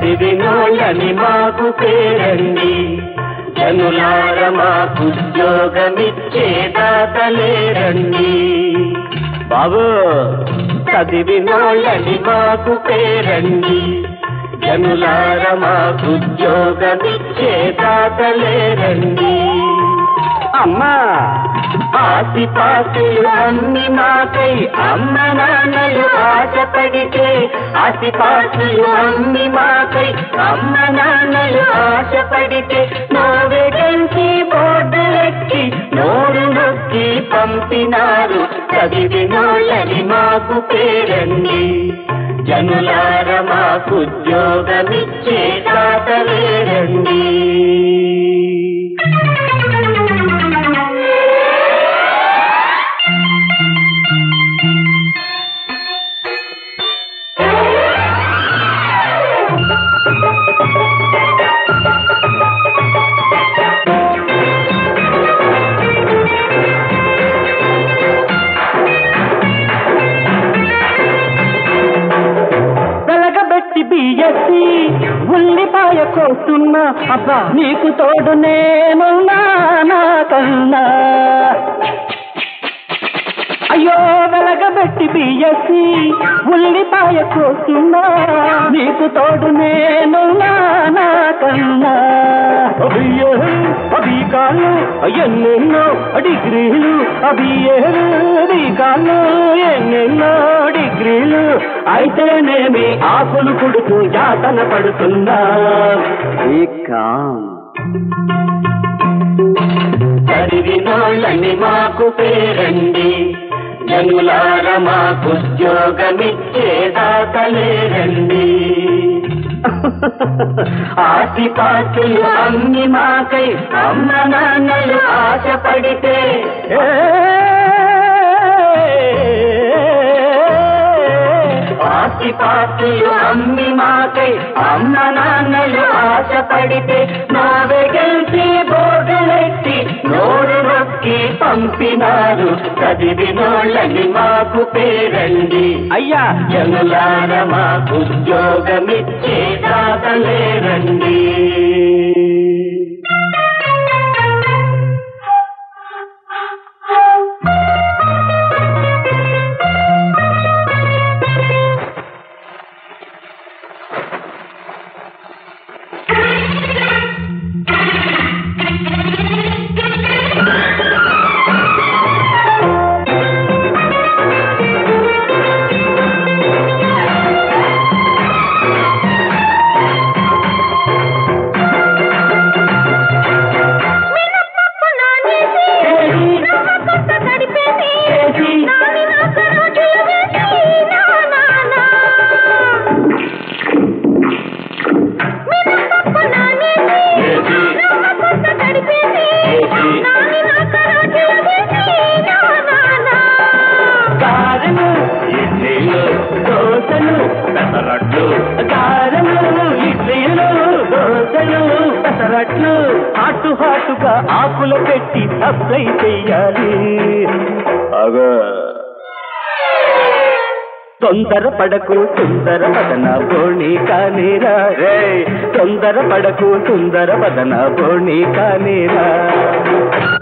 చదివినోళ్ళని మాకు పేరండి జనులార మాకు ఉద్యోగమిచ్చే దాతలేరండి బాబు చదివినోళ్ళని మాకు పేరండి జనులార మాకు ఉద్యోగమిచ్చే దాతలేరండి అమ్మా ఆసిపాసులు అన్ని మాకై అమ్మ నాన్నలు ఆశపడితే ఆసిపాసులు అన్ని మాకై అమ్మ నాన్నలు ఆశపడితే నోవెగంచి బోర్డులెక్కి నోరు నొక్కి పంపినారు చదివినోళ్ళని మాకు పేరండి జనులార మాకు ఉద్యోగమిచ్చే దాతలేరండి వెలగబెట్టి బియ్యసి ఉల్లిపాయ కోస్తున్నా అబ్బా నీకు తోడు నేను నా కన్నా అయ్యో వెలగబెట్టి బియ్యసి ఉల్లిపాయ కోస్తున్నా నీకు తోడు నేను నా కన్నా అయ్యో అవి కాళ్ళు ఎన్నెన్నో డిగ్రీలు అవి ఏది కాళ్ళు ఎన్నెన్నో డిగ్రీలు అయితేనేమి ఆకులు కుడుతూ యాతన పడుతున్నా చదివినోళ్ళని మాకు పేరండి జనులార మాకు ఉద్యోగమిచ్చే దాతలేరండి ఆశిపాసులు అన్ని మాకై అమ్మ నాన్నలు ఆశపడితే ఆశిపాసులు అమ్మి మాకై అమ్మ నాన్నలు ఆశపడితే నావే గెలిచి బోర్డులెత్తి నోరు నొక్కి పంపినారు చదివినోళ్ళని మాకు పేరండి అయ్యా జనులార మాకు ఉద్యోగమిచ్చే దాతలేరండి మినపప్పు నానేసి రవ్వ కొత్త తడిపేసి నాని నాక రోజులు వేసి నా నాన్న మినపప్పు నానేసి రవ్వ కొత్త తడిపేసి నాని నాక రోజులు వేసి నా నాన్న కారము ఇడ్లీలు దోశలు పెసరట్లు కారము ఇడ్లీలు దోశలు పెసరట్లు హాటు హాటుగా ఆకులు పెట్టి సప్లై చెయ్యాలి అగో తొందర పడకు సుందర వదన బోణి కానీరా రే తొందర పడకు సుందర వదన బోణి కానీరా